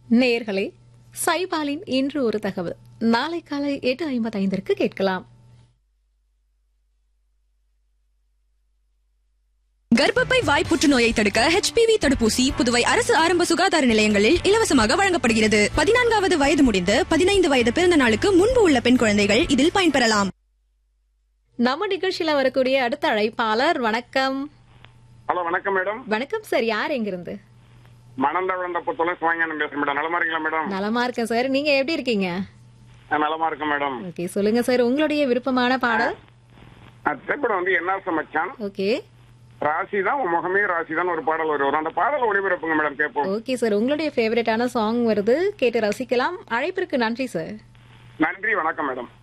நேயர்களே சைபாலின் இன்று ஒரு தகவல் நாளை காலை எட்டு ஐம்பத்தைந்திற்கு கேட்கலாம் கர்ப்பப்பை வாய் புற்றுநோயை தடுக்க HPV தடுப்பூசி புதுவை அரசு ஆரம்ப சுகாதார நிலையங்களில் இலவசமாக வழங்கப்படுகிறது பதினான்காவது வயது முடிந்து பதினைந்து வயது பிறந்த நாளுக்கு முன்பு உள்ள பெண் குழந்தைகள் இதில் பயன்பெறலாம் நம்ம நிகழ்ச்சியில வரக்கூடிய அடுத்த அழைப்பாளர் வணக்கம் ஹலோ வணக்கம் மேடம் வணக்கம் சார் யார் எங்கிருந்து மணந்த விழுந்த புத்தளம் சிவாங்கன்னு பேசுறேன் மேடம் நலமா இருக்கீங்களா மேடம் நலமா இருக்கேன் சார் நீங்க எப்படி இருக்கீங்க நான் நலமா இருக்கேன் மேடம் ஓகே சொல்லுங்க சார் உங்களுடைய விருப்பமான பாடல் நான் திரைப்படம் வந்து என்ன சமைச்சான் ஓகே ராசி தான் உன் முகமே ராசி தான் ஒரு பாடல் வரும் அந்த பாடல் ஒளிபரப்புங்க மேடம் கேட்போம் ஓகே சார் உங்களுடைய ஃபேவரட்டான சாங் வருது கேட்டு ரசிக்கலாம் அழைப்பிற்கு நன்றி சார் நன்றி வணக்கம் மேடம்